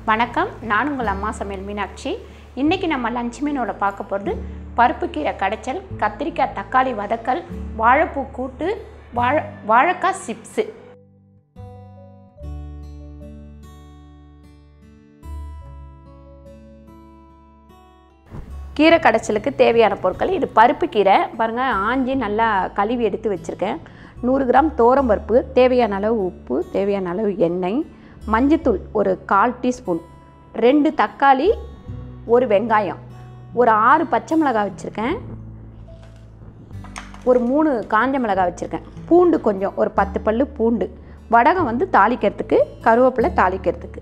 வணக்கம் நான் உங்கள் அம்மா சமையல் மீனாட்சி இன்றைக்கி நம்ம லஞ்ச் மீனோட பார்க்க போகிறது பருப்பு கீரை கடைச்சல் கத்திரிக்காய் தக்காளி வதக்கல் வாழைப்பூ கூட்டு வாழை வாழைக்காய் சிப்ஸு கீரை கடைச்சலுக்கு தேவையான பொருட்கள் இது பருப்பு கீரை பாருங்கள் ஆஞ்சி நல்லா கழுவி எடுத்து வச்சுருக்கேன் நூறு கிராம் பருப்பு தேவையான அளவு உப்பு தேவையான அளவு எண்ணெய் மஞ்சத்தூள் ஒரு கால் டீஸ்பூன் ரெண்டு தக்காளி ஒரு வெங்காயம் ஒரு ஆறு பச்சை மிளகாய் வச்சுருக்கேன் ஒரு மூணு காஞ்ச மிளகாய் வச்சுருக்கேன் பூண்டு கொஞ்சம் ஒரு பத்து பல்லு பூண்டு வடகம் வந்து தாளிக்கிறதுக்கு கருவேப்பிலை தாளிக்கிறதுக்கு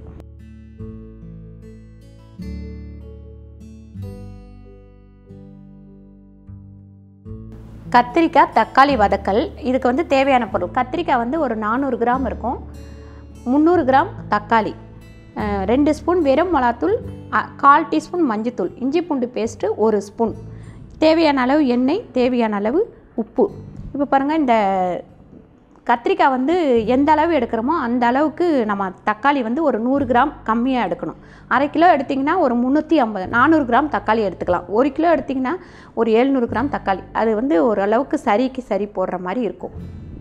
கத்திரிக்காய் தக்காளி வதக்கல் இதுக்கு வந்து தேவையான பொருள் கத்திரிக்காய் வந்து ஒரு நானூறு கிராம் இருக்கும் முந்நூறு கிராம் தக்காளி அஹ், ரெண்டு ஸ்பூன் வெறும் மிளகாத்தூள் அ, கால் டீஸ்பூன் மஞ்சத்தூள் இஞ்சி பூண்டு பேஸ்ட்டு ஒரு ஸ்பூன் தேவையான அளவு எண்ணெய் தேவையான அளவு உப்பு இப்போ பாருங்கள் இந்த கத்திரிக்காய் வந்து எந்த அளவு எடுக்கிறோமோ அந்த அளவுக்கு நம்ம தக்காளி வந்து ஒரு நூறு கிராம் கம்மியாக எடுக்கணும் அரை கிலோ எடுத்திங்கன்னா ஒரு முந்நூற்றி ஐம்பது நானூறு கிராம் தக்காளி எடுத்துக்கலாம் ஒரு கிலோ எடுத்திங்கன்னா ஒரு எழுநூறு கிராம் தக்காளி அது வந்து ஓரளவுக்கு சரிக்கு சரி போடுற மாதிரி இருக்கும்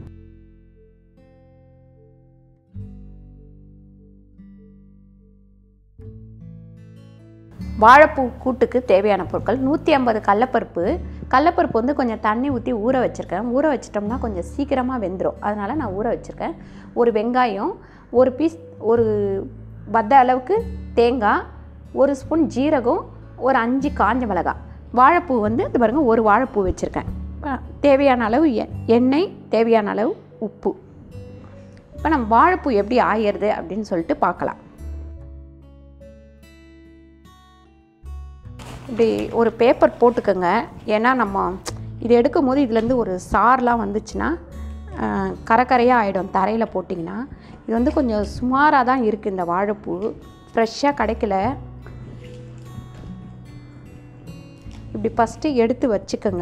வாழைப்பூ கூட்டுக்கு தேவையான பொருட்கள் நூற்றி ஐம்பது கடலப்பருப்பு கடலப்பருப்பு வந்து கொஞ்சம் தண்ணி ஊற்றி ஊற வச்சுருக்கேன் ஊற வச்சிட்டோம்னா கொஞ்சம் சீக்கிரமாக வெந்துடும் அதனால் நான் ஊற வச்சுருக்கேன் ஒரு வெங்காயம் ஒரு பீஸ் ஒரு பத்த அளவுக்கு தேங்காய் ஒரு ஸ்பூன் ஜீரகம் ஒரு அஞ்சு காஞ்ச மிளகாய் வாழைப்பூ வந்து இது பாருங்கள் ஒரு வாழைப்பூ வச்சுருக்கேன் அஹ் தேவையான அளவு எ- எண்ணெய் தேவையான அளவு உப்பு இப்போ நம்ம வாழைப்பூ எப்படி ஆயிடுது அப்படின்னு சொல்லிட்டு பார்க்கலாம் இப்படி ஒரு பேப்பர் போட்டுக்கோங்க ஏன்னா நம்ம இது எடுக்கும் போது இதுலேருந்து ஒரு சார்லாம் வந்துச்சுன்னா அஹ், கரகரையாக ஆகிடும் தரையில் போட்டிங்கன்னா இது வந்து கொஞ்சம் சுமாராக தான் இருக்குது இந்த வாழைப்பூ ஃப்ரெஷ்ஷாக கிடைக்கல இப்படி ஃபஸ்ட்டு எடுத்து வச்சுக்கோங்க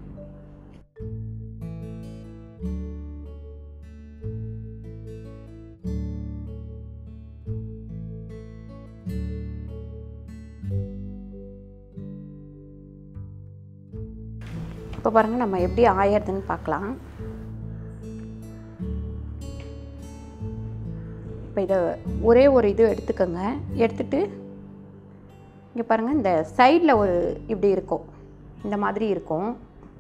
இப்போ பாருங்கள் நம்ம எப்படி ஆயறதுன்னு பார்க்கலாம் இப்போ இதை ஒரே ஒரு இது எடுத்துக்கோங்க எடுத்துட்டு இங்கே பாருங்கள் இந்த சைடில் ஒரு இப்படி இருக்கும் இந்த மாதிரி இருக்கும்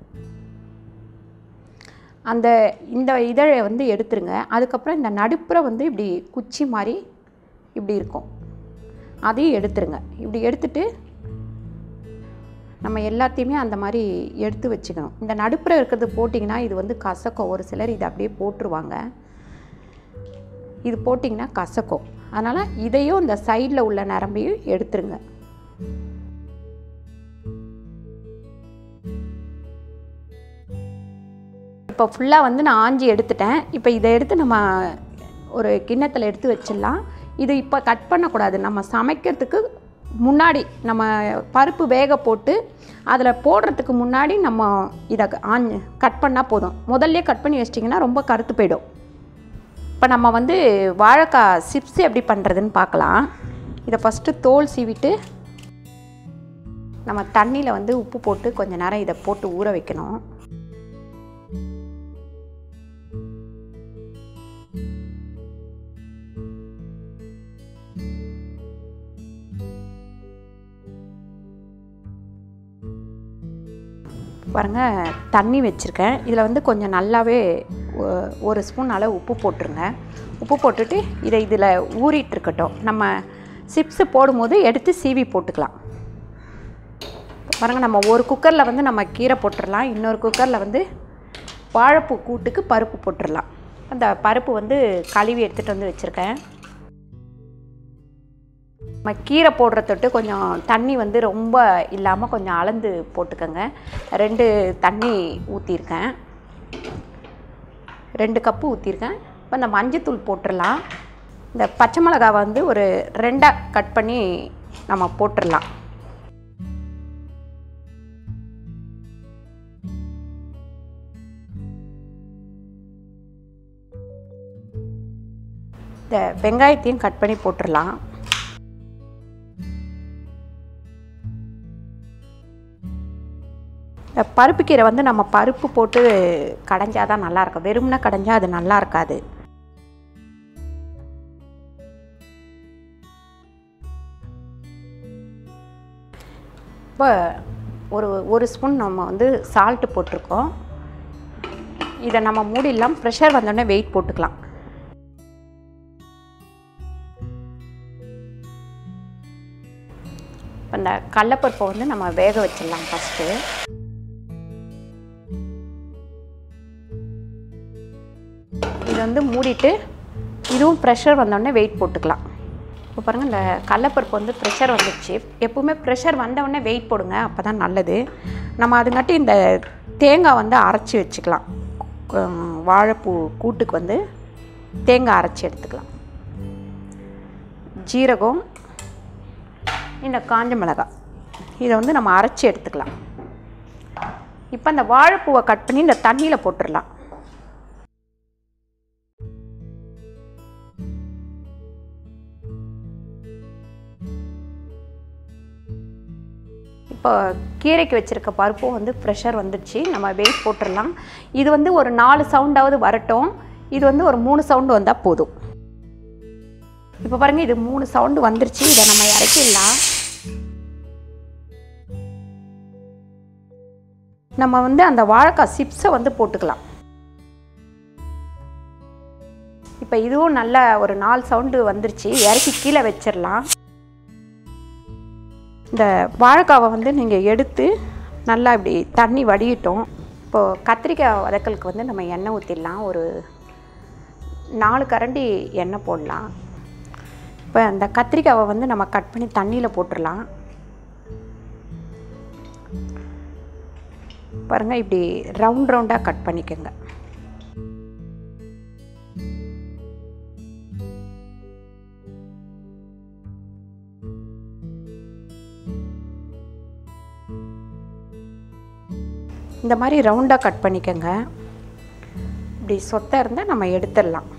அந்த இந்த இதழை வந்து எடுத்துருங்க அதுக்கப்புறம் இந்த நடுப்புற வந்து இப்படி குச்சி மாதிரி இப்படி இருக்கும் அதையும் எடுத்துருங்க இப்படி எடுத்துட்டு நம்ம எல்லாத்தையுமே அந்த மாதிரி எடுத்து வச்சுக்கணும் இந்த நடுப்புற இருக்கிறது போட்டிங்கன்னா இது வந்து கசக்கும் ஒரு சிலர் இதை அப்படியே போட்டுருவாங்க இது போட்டிங்கன்னா கசக்கும் அதனால் இதையும் இந்த சைடில் உள்ள நரம்பையும் எடுத்துருங்க இப்போ ஃபுல்லாக வந்து நான் ஆஞ்சி எடுத்துட்டேன் இப்போ இதை எடுத்து நம்ம ஒரு கிண்ணத்தில் எடுத்து வச்சிடலாம் இது இப்போ கட் பண்ணக்கூடாது நம்ம சமைக்கிறதுக்கு முன்னாடி நம்ம பருப்பு வேக போட்டு அதில் போடுறதுக்கு முன்னாடி நம்ம இதை ஆஞ்சு கட் பண்ணால் போதும் முதல்ல கட் பண்ணி வச்சிட்டிங்கன்னா ரொம்ப கருத்து போயிடும் இப்போ நம்ம வந்து வாழைக்காய் சிப்ஸ் எப்படி பண்ணுறதுன்னு பார்க்கலாம் இதை ஃபஸ்ட்டு தோல் சீவிட்டு நம்ம தண்ணியில் வந்து உப்பு போட்டு கொஞ்ச நேரம் இதை போட்டு ஊற வைக்கணும் பாருங்கள் தண்ணி வச்சுருக்கேன் இதில் வந்து கொஞ்சம் நல்லாவே ஒ- ஒரு ஸ்பூன் அளவு உப்பு போட்டுருங்க உப்பு போட்டுட்டு இதை இதில் ஊறிட்டு இருக்கட்டும் நம்ம சிப்ஸு போடும்போது எடுத்து சீவி போட்டுக்கலாம் பாருங்கள் நம்ம ஒரு குக்கரில் வந்து நம்ம கீரை போட்டுடலாம் இன்னொரு குக்கரில் வந்து வாழைப்பூ கூட்டுக்கு பருப்பு போட்டுடலாம் அந்த பருப்பு வந்து கழுவி எடுத்துகிட்டு வந்து வச்சுருக்கேன் நம்ம கீரை போடுற தொட்டு கொஞ்சம் தண்ணி வந்து ரொம்ப இல்லாமல் கொஞ்சம் அளந்து போட்டுக்கோங்க ரெண்டு தண்ணி ஊற்றிருக்கேன் ரெண்டு கப்பு ஊற்றிருக்கேன் இப்போ இந்த மஞ்சத்தூள் போட்டுடலாம் இந்த பச்சை மிளகாவை வந்து ஒரு ரெண்டாக கட் பண்ணி நம்ம போட்டுடலாம் இந்த வெங்காயத்தையும் கட் பண்ணி போட்டுடலாம் பருப்பு கீரை வந்து நம்ம பருப்பு போட்டு கடைஞ்சாதான் தான் நல்லாயிருக்கும் வெறும்னா கடைஞ்சா அது நல்லா இருக்காது இப்போ ஒரு ஒரு ஸ்பூன் நம்ம வந்து சால்ட்டு போட்டிருக்கோம் இதை நம்ம மூடிடலாம் ப்ரெஷர் வந்தோடனே வெயிட் போட்டுக்கலாம் இப்போ இந்த கடலப்பருப்பை வந்து நம்ம வேக வச்சிடலாம் ஃபஸ்ட்டு இது வந்து மூடிட்டு இதுவும் ப்ரெஷர் வந்தோடனே வெயிட் போட்டுக்கலாம் இப்போ பாருங்கள் இந்த கடலப்பருப்பு வந்து ப்ரெஷர் வந்துடுச்சு எப்பவுமே ப்ரெஷர் வந்தவுடனே வெயிட் போடுங்க அப்போ தான் நல்லது நம்ம அதுங்காட்டி இந்த தேங்காய் வந்து அரைச்சி வச்சுக்கலாம் உம், வாழைப்பூ கூட்டுக்கு வந்து தேங்காய் அரைச்சி எடுத்துக்கலாம் ஜீரகம் இந்த காஞ்ச மிளகாய் இதை வந்து நம்ம அரைச்சி எடுத்துக்கலாம் இப்போ அந்த வாழைப்பூவை கட் பண்ணி இந்த தண்ணியில் போட்டுடலாம் இப்போ கீரைக்கு வச்சுருக்க பருப்பும் வந்து ப்ரெஷர் வந்துடுச்சு நம்ம வெயிட் போட்டுடலாம் இது வந்து ஒரு நாலு சவுண்டாவது வரட்டும் இது வந்து ஒரு மூணு சவுண்டு வந்தால் போதும் இப்போ பாருங்கள் இது மூணு சவுண்டு வந்துருச்சு இதை நம்ம இறக்கிடலாம் நம்ம வந்து அந்த வாழைக்காய் சிப்ஸை வந்து போட்டுக்கலாம் இப்போ இதுவும் நல்ல ஒரு நாலு சவுண்டு வந்துருச்சு இறக்கி கீழே வச்சிடலாம் இந்த வாழைக்காவை வந்து நீங்கள் எடுத்து நல்லா இப்படி தண்ணி வடியிட்டோம் இப்போது கத்திரிக்காய் வதக்கலுக்கு வந்து நம்ம எண்ணெய் ஊற்றிடலாம் ஒரு நாலு கரண்டி எண்ணெய் போடலாம் இப்போ அந்த கத்திரிக்காவை வந்து நம்ம கட் பண்ணி தண்ணியில் போட்டுடலாம் பாருங்கள் இப்படி ரவுண்ட் ரவுண்டாக கட் பண்ணிக்கோங்க இந்த மாதிரி ரவுண்டாக கட் பண்ணிக்கோங்க இப்படி சொத்தை இருந்தால் நம்ம எடுத்துடலாம்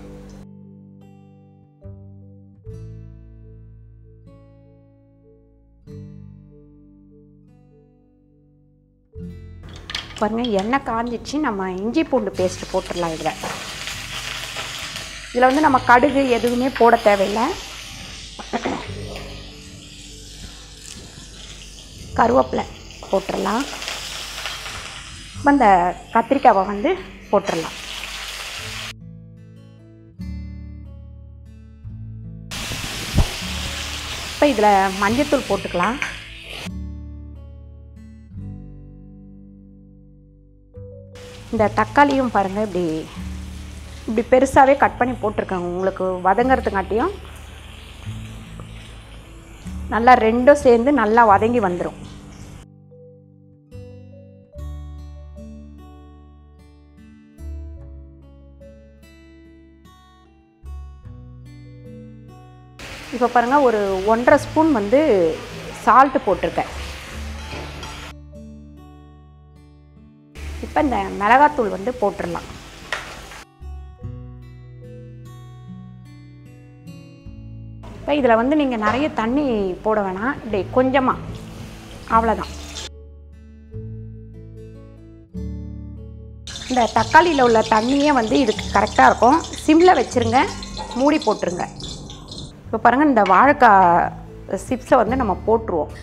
பாருங்கள் எண்ணெய் காஞ்சிச்சு நம்ம இஞ்சி பூண்டு பேஸ்ட் போட்டுடலாம் இதில் இதில் வந்து நம்ம கடுகு எதுவுமே போட தேவையில்லை கருவேப்பிலை போட்டுடலாம் இப்போ இந்த கத்திரிக்காவை வந்து போட்டுடலாம் இப்போ இதில் மஞ்சத்தூள் போட்டுக்கலாம் இந்த தக்காளியும் பாருங்கள் இப்படி இப்படி பெருசாகவே கட் பண்ணி போட்டிருக்காங்க உங்களுக்கு வதங்கிறதுக்காட்டியும் நல்லா ரெண்டும் சேர்ந்து நல்லா வதங்கி வந்துடும் இப்போ பாருங்கள் ஒரு ஒன்றரை ஸ்பூன் வந்து சால்ட்டு போட்டிருக்கேன் இப்போ இந்த மிளகாத்தூள் வந்து போட்டுடலாம் இப்போ இதில் வந்து நீங்கள் நிறைய தண்ணி போட வேணாம் இப்படி கொஞ்சமாக அவ்வளோதான் இந்த தக்காளியில் உள்ள தண்ணியே வந்து இதுக்கு கரெக்டாக இருக்கும் சிம்மில் வச்சுருங்க மூடி போட்டுருங்க இப்போ பாருங்கள் இந்த வாழைக்காய் சிப்ஸை வந்து நம்ம போட்டுருவோம்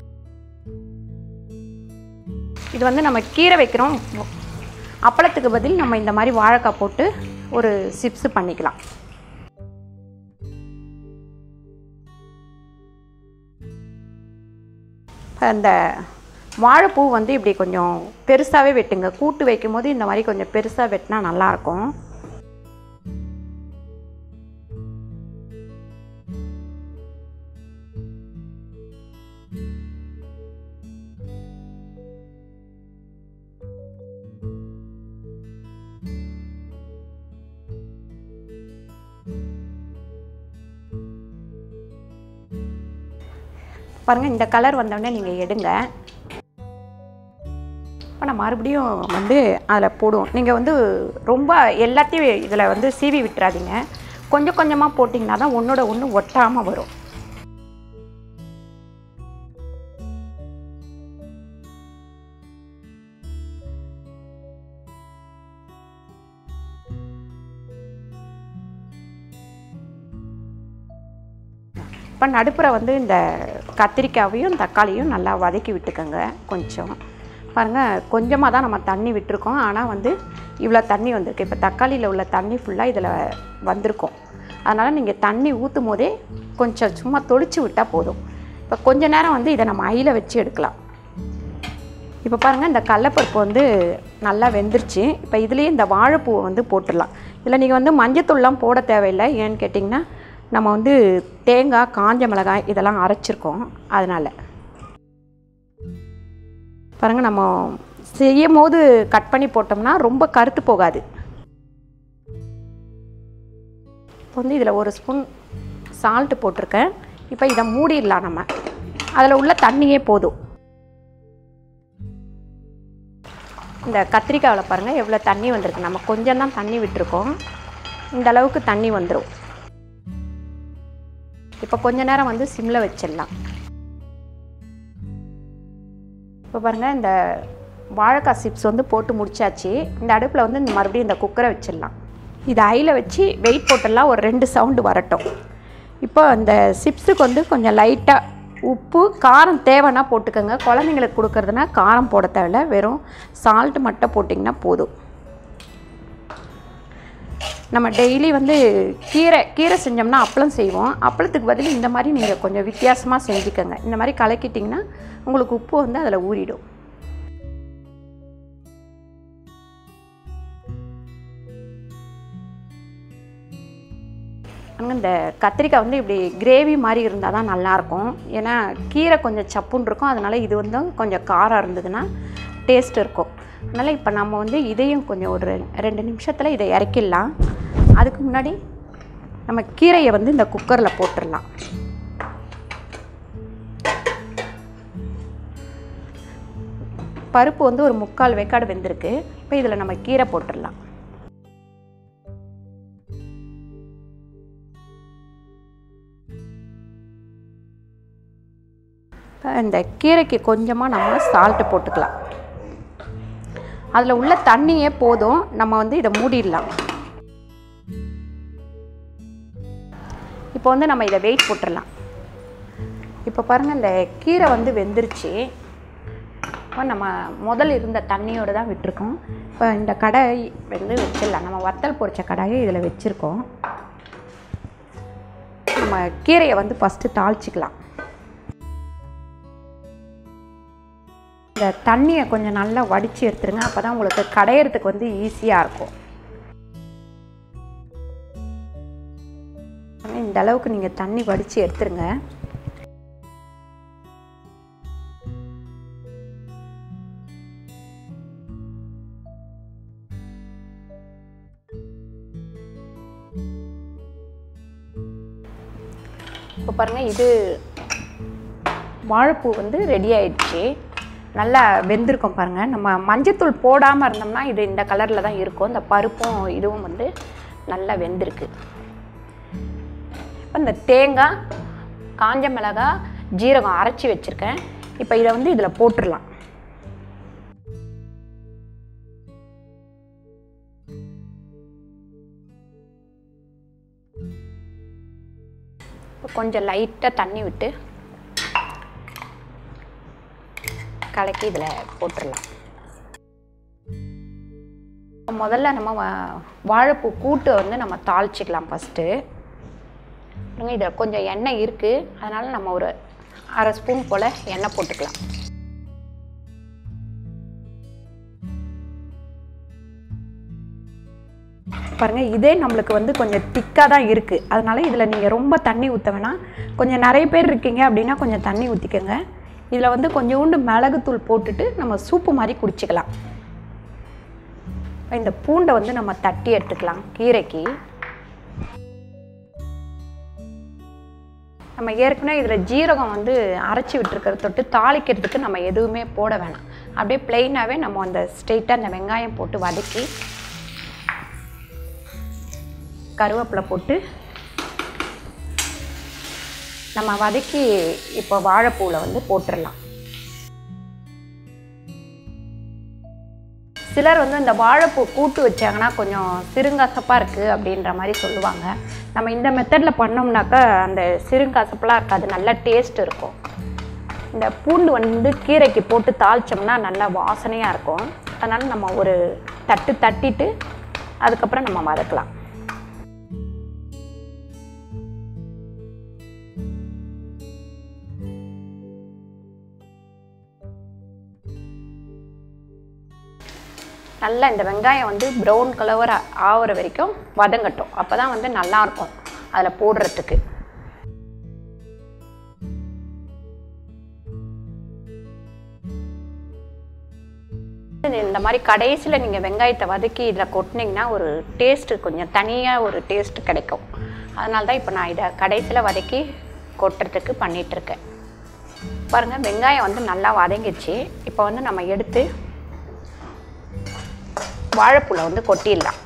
இது வந்து நம்ம கீரை வைக்கிறோம் அப்பளத்துக்கு பதில் நம்ம இந்த மாதிரி வாழைக்காய் போட்டு ஒரு சிப்ஸ் பண்ணிக்கலாம் அந்த வாழைப்பூ வந்து இப்படி கொஞ்சம் பெருசாகவே வெட்டுங்க கூட்டு வைக்கும் போது இந்த மாதிரி கொஞ்சம் பெருசாக வெட்டினா நல்லாயிருக்கும் பாருங்கள் இந்த கலர் வந்தோடனே நீங்கள் எடுங்க இப்போ நான் மறுபடியும் வந்து அதில் போடுவோம் நீங்கள் வந்து ரொம்ப எல்லாத்தையும் இதில் வந்து சீவி விட்டுறாதீங்க கொஞ்சம் கொஞ்சமாக போட்டிங்கன்னா தான் ஒன்றோட ஒன்று ஒட்டாமல் வரும் இப்போ நடுப்புற வந்து இந்த கத்திரிக்காயையும் தக்காளியும் நல்லா வதக்கி விட்டுக்கோங்க கொஞ்சம் பாருங்கள் கொஞ்சமாக தான் நம்ம தண்ணி விட்டுருக்கோம் ஆனால் வந்து இவ்வளோ தண்ணி வந்திருக்கு இப்போ தக்காளியில் உள்ள தண்ணி ஃபுல்லாக இதில் வந்திருக்கும் அதனால் நீங்கள் தண்ணி ஊற்றும் போதே கொஞ்சம் சும்மா தொளிச்சு விட்டால் போதும் இப்போ கொஞ்ச நேரம் வந்து இதை நம்ம ஐயில் வச்சு எடுக்கலாம் இப்போ பாருங்கள் இந்த கடலப்பருப்பு வந்து நல்லா வெந்துருச்சு இப்போ இதுலேயே இந்த வாழைப்பூவை வந்து போட்டுடலாம் இதில் நீங்கள் வந்து மஞ்சத்தூள்லாம் போட தேவையில்லை ஏன்னு கேட்டிங்கன்னா நம்ம வந்து தேங்காய் காஞ்ச மிளகாய் இதெல்லாம் அரைச்சிருக்கோம் அதனால் பாருங்கள் நம்ம செய்யும் போது கட் பண்ணி போட்டோம்னா ரொம்ப கருத்து போகாது இப்போ வந்து இதில் ஒரு ஸ்பூன் சால்ட்டு போட்டிருக்கேன் இப்போ இதை மூடிடலாம் நம்ம அதில் உள்ள தண்ணியே போதும் இந்த கத்திரிக்காயில் பாருங்கள் எவ்வளோ தண்ணி வந்திருக்கு நம்ம கொஞ்சம் தான் தண்ணி விட்டுருக்கோம் இந்த அளவுக்கு தண்ணி வந்துடும் இப்போ கொஞ்ச நேரம் வந்து சிம்மில் வச்சிடலாம் இப்போ பாருங்கள் இந்த வாழைக்காய் சிப்ஸ் வந்து போட்டு முடிச்சாச்சு இந்த அடுப்பில் வந்து இந்த மறுபடியும் இந்த குக்கரை வச்சிடலாம் இது ஐயில் வச்சு வெயிட் போட்டுடலாம் ஒரு ரெண்டு சவுண்டு வரட்டும் இப்போ இந்த சிப்ஸுக்கு வந்து கொஞ்சம் லைட்டாக உப்பு காரம் தேவைன்னா போட்டுக்கோங்க குழந்தைங்களுக்கு கொடுக்குறதுனா காரம் போட தேவையில்ல வெறும் சால்ட் மட்டும் போட்டிங்கன்னா போதும் நம்ம டெய்லி வந்து கீரை கீரை செஞ்சோம்னா அப்பளம் செய்வோம் அப்பளத்துக்கு பதில் இந்த மாதிரி நீங்கள் கொஞ்சம் வித்தியாசமாக செஞ்சுக்கோங்க இந்த மாதிரி கலக்கிட்டிங்கன்னா உங்களுக்கு உப்பு வந்து அதில் ஊறிடும் ஆனால் இந்த கத்திரிக்காய் வந்து இப்படி கிரேவி மாதிரி இருந்தால் தான் நல்லாயிருக்கும் ஏன்னா கீரை கொஞ்சம் சப்புன்னு இருக்கும் அதனால் இது வந்து கொஞ்சம் காரம் இருந்ததுன்னா டேஸ்ட் இருக்கும் அதனால் இப்போ நம்ம வந்து இதையும் கொஞ்சம் ஒரு ரெ- ரெண்டு நிமிஷத்தில் இதை இறக்கிடலாம் அதுக்கு முன்னாடி நம்ம கீரையை வந்து இந்த குக்கரில் போட்டுடலாம் பருப்பு வந்து ஒரு முக்கால் வேக்காடு வெந்திருக்கு இப்போ இதில் நம்ம கீரை போட்டுடலாம் இப்போ இந்த கீரைக்கு கொஞ்சமாக நம்ம சால்ட்டு போட்டுக்கலாம் அதில் உள்ள தண்ணியே போதும் நம்ம வந்து இதை மூடிடலாம் இப்போ வந்து நம்ம இதை வெயிட் போட்டுடலாம் இப்போ பாருங்கள் இந்த கீரை வந்து வெந்துருச்சு இப்போ நம்ம முதல் இருந்த தண்ணியோடு தான் விட்டுருக்கோம் இப்போ இந்த கடாய் வந்து வச்சிடலாம் நம்ம வத்தல் பொரிச்ச கடாயை இதில் வச்சுருக்கோம் நம்ம கீரையை வந்து ஃபஸ்ட்டு தாளிச்சிக்கலாம் இந்த தண்ணியை கொஞ்சம் நல்லா வடித்து எடுத்துருங்க அப்போ தான் உங்களுக்கு கடையிறதுக்கு வந்து ஈஸியாக இருக்கும் ஆனா, இந்த அளவுக்கு நீங்கள் தண்ணி வடித்து எடுத்துருங்க இப்போ பாருங்கள் இது வாழைப்பூ வந்து ரெடி ஆயிடுச்சு நல்லா வெந்திருக்கும் பாருங்கள் நம்ம மஞ்சத்தூள் போடாமல் இருந்தோம்னா இது இந்த கலரில் தான் இருக்கும் இந்த பருப்பும் இதுவும் வந்து நல்லா வெந்திருக்கு இப்போ இந்த தேங்காய் காஞ்ச மிளகாய் ஜீரகம் அரைச்சி வச்சுருக்கேன் இப்போ இதை வந்து இதில் போட்டுடலாம் இப்போ கொஞ்சம் லைட்டாக தண்ணி விட்டு கலக்கி இதில் போட்டுடலாம் முதல்ல நம்ம வா- வாழைப்பூ கூட்டு வந்து நம்ம தாளிச்சிக்கலாம் ஃபஸ்ட்டு இதில் கொஞ்சம் எண்ணெய் இருக்குது அதனால் நம்ம ஒரு அரை ஸ்பூன் போல் எண்ணெய் போட்டுக்கலாம் பாருங்கள் இதே நம்மளுக்கு வந்து கொஞ்சம் திக்காக தான் இருக்குது அதனால இதில் நீங்கள் ரொம்ப தண்ணி ஊற்ற வேணாம் கொஞ்சம் நிறைய பேர் இருக்கீங்க அப்படின்னா கொஞ்சம் தண்ணி ஊற்றிக்கோங்க இதில் வந்து கொஞ்சோண்டு மிளகுத்தூள் போட்டுட்டு நம்ம சூப்பு மாதிரி குடிச்சிக்கலாம் இந்த பூண்டை வந்து நம்ம தட்டி எடுத்துக்கலாம் கீரைக்கு நம்ம ஏற்கனவே இதில் ஜீரகம் வந்து அரைச்சி விட்டுருக்கிறத தொட்டு தாளிக்கிறதுக்கு நம்ம எதுவுமே போட வேணாம் அப்படியே ப்ளெயினாகவே நம்ம அந்த ஸ்ட்ரெயிட்டாக அந்த வெங்காயம் போட்டு வதக்கி கருவேப்பிலை போட்டு நம்ம வதக்கி இப்போ வாழைப்பூவில் வந்து போட்டுடலாம் சிலர் வந்து இந்த வாழைப்பூ கூட்டு வச்சாங்கன்னா கொஞ்சம் சிறுங்கசப்பாக இருக்குது அப்படின்ற மாதிரி சொல்லுவாங்க நம்ம இந்த மெத்தடில் பண்ணோம்னாக்கா அந்த சிறுங்கசப்பெலாம் இருக்காது நல்ல டேஸ்ட் இருக்கும் இந்த பூண்டு வந்து கீரைக்கு போட்டு தாளிச்சோம்னா நல்லா வாசனையாக இருக்கும் அதனால் நம்ம ஒரு தட்டு தட்டிட்டு அதுக்கப்புறம் நம்ம வதக்கலாம் நல்லா இந்த வெங்காயம் வந்து ப்ரௌன் கலர் ஆகிற வரைக்கும் வதங்கட்டும் அப்போ தான் வந்து நல்லாயிருக்கும் அதில் போடுறதுக்கு இந்த மாதிரி கடைசியில் நீங்கள் வெங்காயத்தை வதக்கி இதில் கொட்டினீங்கன்னா ஒரு டேஸ்ட்டு கொஞ்சம் தனியாக ஒரு டேஸ்ட் கிடைக்கும் அதனால தான் இப்போ நான் இதை கடைசியில் வதக்கி கொட்டுறதுக்கு பண்ணிகிட்ருக்கேன் பாருங்கள் வெங்காயம் வந்து நல்லா வதங்கிடுச்சு இப்போ வந்து நம்ம எடுத்து வாழைப்பூலை வந்து கொட்டிடலாம்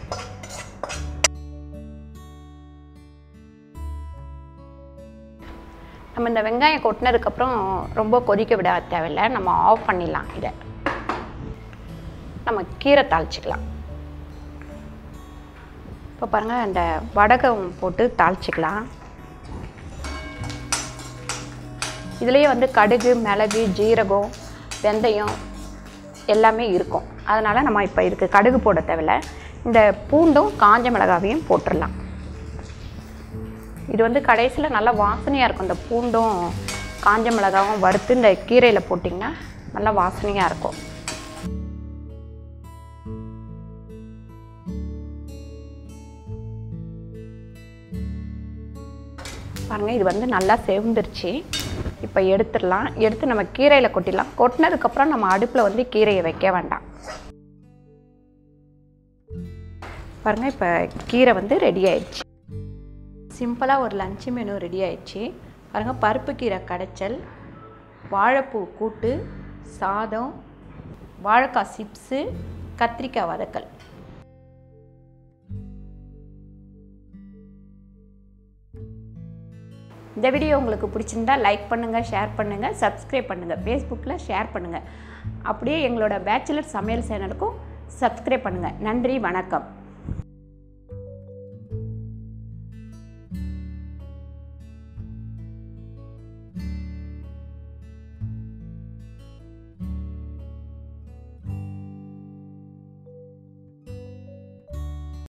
நம்ம இந்த வெங்காயம் கொட்டினதுக்கப்புறம் ரொம்ப கொதிக்க விட தேவையில்லை நம்ம ஆஃப் பண்ணிடலாம் இதை நம்ம கீரை தாளிச்சிக்கலாம் இப்போ பாருங்கள் இந்த வடகம் போட்டு தாளிச்சிக்கலாம் இதுலேயே வந்து கடுகு மிளகு ஜீரகம் வெந்தயம் எல்லாமே இருக்கும் அதனால் நம்ம இப்போ இதுக்கு கடுகு போட தேவையில்ல இந்த பூண்டும் காஞ்ச மிளகாவையும் போட்டுடலாம் இது வந்து கடைசியில் நல்லா வாசனையாக இருக்கும் இந்த பூண்டும் காஞ்ச மிளகாவும் வறுத்து இந்த கீரையில் போட்டிங்கன்னா நல்லா வாசனையாக இருக்கும் பாருங்கள் இது வந்து நல்லா செவந்துருச்சு இப்போ எடுத்துடலாம் எடுத்து நம்ம கீரையில் கொட்டிடலாம் கொட்டினதுக்கப்புறம் நம்ம அடுப்பில் வந்து கீரையை வைக்க வேண்டாம் பாருங்கள் இப்போ கீரை வந்து ரெடி ஆயிடுச்சு சிம்பிளாக ஒரு லஞ்சு மெனு ரெடி ஆயிடுச்சு பாருங்கள் பருப்பு கீரை கடைச்சல் வாழைப்பூ கூட்டு சாதம் வாழைக்காய் சிப்ஸு கத்திரிக்காய் வதக்கல் இந்த வீடியோ உங்களுக்கு பிடிச்சிருந்தா லைக் பண்ணுங்கள் ஷேர் பண்ணுங்கள் சப்ஸ்கிரைப் பண்ணுங்கள் ஃபேஸ்புக்கில் ஷேர் பண்ணுங்கள் அப்படியே எங்களோட பேச்சுலர் சமையல் சேனலுக்கும் சப்ஸ்கிரைப் பண்ணுங்கள் நன்றி வணக்கம்